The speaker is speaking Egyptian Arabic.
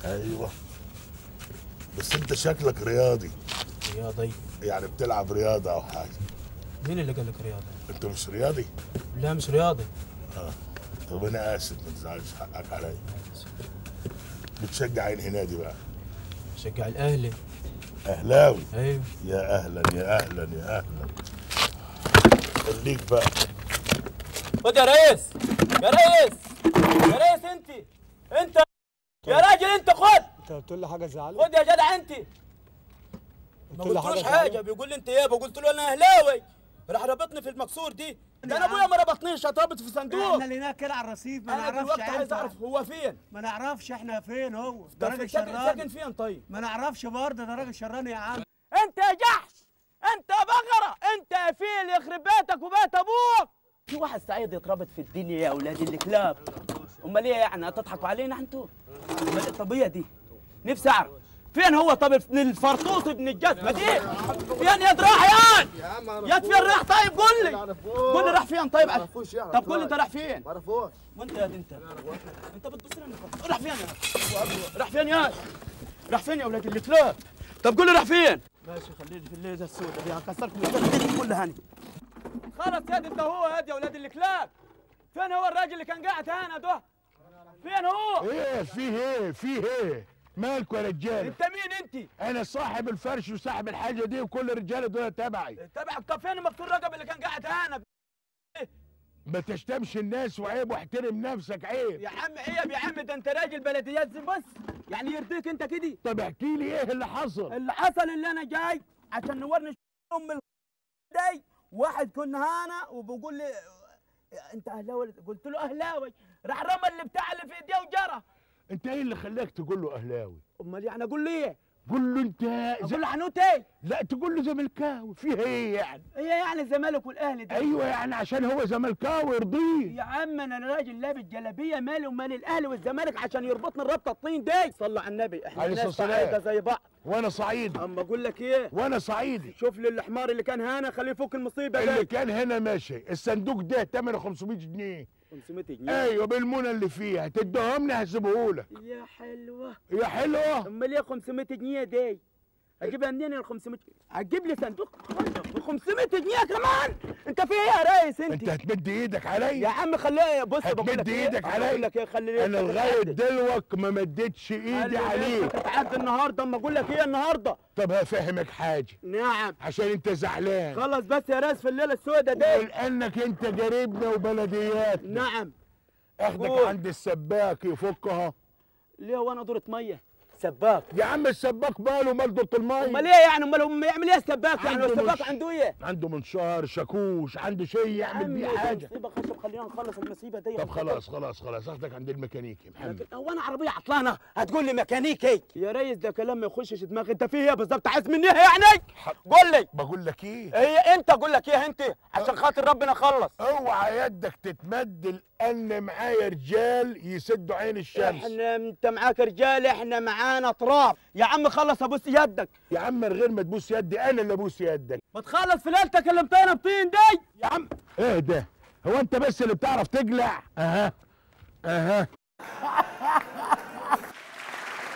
ايوه بس انت شكلك رياضي رياضي يعني بتلعب رياضه او حاجه مين اللي قال لك رياضي؟ انت مش رياضي لا مش رياضي طب انا اسف ما تزعلش حقك عليا بتشجع عين نادي بقى شجع الاهلي اهلاوي ايوه يا اهلا يا اهلا يا اهلا خليك بقى خد يا ريس يا ريس يا ريس انت انت يا راجل انت خد انت قلت له حاجه زعله خد يا جدع انت ما قلت له قلتلوش حاجة حاجه زعله؟ بيقول لي انت ايه قلت له انا اهلاوي راح ربطني في المكسور دي ده انا ابويا ما ربطنيش اتربط في صندوق احنا لقيناه كده على الرصيف ما انا نعرفش دلوقتي عايز عيلته. اعرف هو فين ما نعرفش احنا فين هو ده ده راجل ساكن ساكن شراني فين طيب ما نعرفش برضه ده راجل شراني يا عم انت يا جحش انت يا بغره انت يا فيل يخرب بيتك وبيت ابوك في واحد سعيد يتربط في الدنيا يا اولاد الكلاب امال ايه يعني هتضحكوا علينا انتوا امال إيه الطبيعه دي نفسي اعرف فين هو طب ابن الفرطوس ابن الجزمه دي فين يا راح يا يا فين راح طيب قول لي قول لي راح فين طيب معرفوش يعرف طب قول لي انت راح فين معرفوش وانت يا دي انت انت بتبص لي راح فين يا راح فين يا راح فين يا اولاد الكلاب طب قول لي راح فين ماشي خليني في الليله السوداء دي هكسرت الدنيا كلها هني خلص يا دي انت هو يا دي يا اولاد الكلاب فين هو الراجل اللي كان قاعد هنا ده فين هو ايه فيه ايه فيه ايه مالكوا يا رجاله انت مين انت انا صاحب الفرش وصاحب الحاجه دي وكل الرجاله دول تبعي تبعك طب فين مكتوب الرقم اللي كان قاعد هنا ما تشتمش الناس وعيب واحترم نفسك عيب يا عم عيب يا عم ده انت راجل بلديات زي بس يعني يرضيك انت كده طب احكي لي ايه اللي حصل اللي حصل اللي انا جاي عشان نورني ام ال دي واحد كنا هنا وبيقول لي انت اهلاوي قلت له اهلاوي راح رمى اللي بتاع اللي في ايديه وجرى انت ايه اللي خلاك تقول له اهلاوي امال يعني اقول له ايه؟ قول له انت اقول له حنوت ايه؟ لا تقول له زملكاوي فيه ايه يعني هي يعني الزمالك والاهلي ده ايوه يعني عشان هو زملكاوي يرضيه يا عم انا راجل لابس جلابيه مالي ومال الاهلي والزمالك عشان يربطني الربطه الطين دي صلوا على النبي احنا عليه ناس الصلاة والسلام. سعيده زي بعض وانا صعيدي اما اقول لك ايه وانا صعيدي شوف لي الحمار اللي كان هنا خليه يفك المصيبه اللي دي كان هنا ماشي الصندوق ده ثمنه 500 جنيه 500 جنيه ايوه بالمنى اللي فيها تديهم لي هسيبهولك يا حلوه يا حلوه امال ايه 500 جنيه دي اجيبها منين ال 500 هتجيب لي صندوق ب 500 جنيه كمان انت في ايه يا ريس انت انت هتمد ايدك يا عليا عم خليها بص بقول هتمد لك ايه ايدك أنا عليا بقول لك ايه خلي انا لغايه دلوقتي ما مدتش ايدي عليك تتعدى النهارده اما اقول لك ايه النهارده طب هفهمك حاجه نعم عشان انت زعلان خلص بس يا ريس في الليله السوداء دي ولانك انت قريبنا وبلديات نعم اخدك قول. عند السباك يفكها ليه وانا دورة ميه سباك يا عم السباك ماله مال دوره امال الميه ايه يعني امال هم يعمل ايه السباك يعني عنده السباك مش- عنده ايه عنده منشار شاكوش عنده شيء يعمل عمي، بيه دي حاجه مصيبه خشب خلينا نخلص المصيبه دي طب خلاص خلاص خلاص اخدك عند الميكانيكي محمد هو انا عربيه عطلانه هتقول لي ميكانيكي يا ريس ده كلام ما يخشش دماغي انت في ايه بالظبط عايز مني ايه يعني قول لي بقول لك ايه هي انت اقول لك ايه انت عشان خاطر ربنا خلص اوعى يدك تتمد لان معايا رجال يسدوا عين الشمس احنا انت معاك رجال احنا معانا تراب يا عم خلص ابوس يدك يا عم من غير ما تبوس يدي انا اللي ابوس يدك ما تخلص في ليلتك اللي مطينه بطين دي يا عم ايه ده هو انت بس اللي بتعرف تقلع اها اها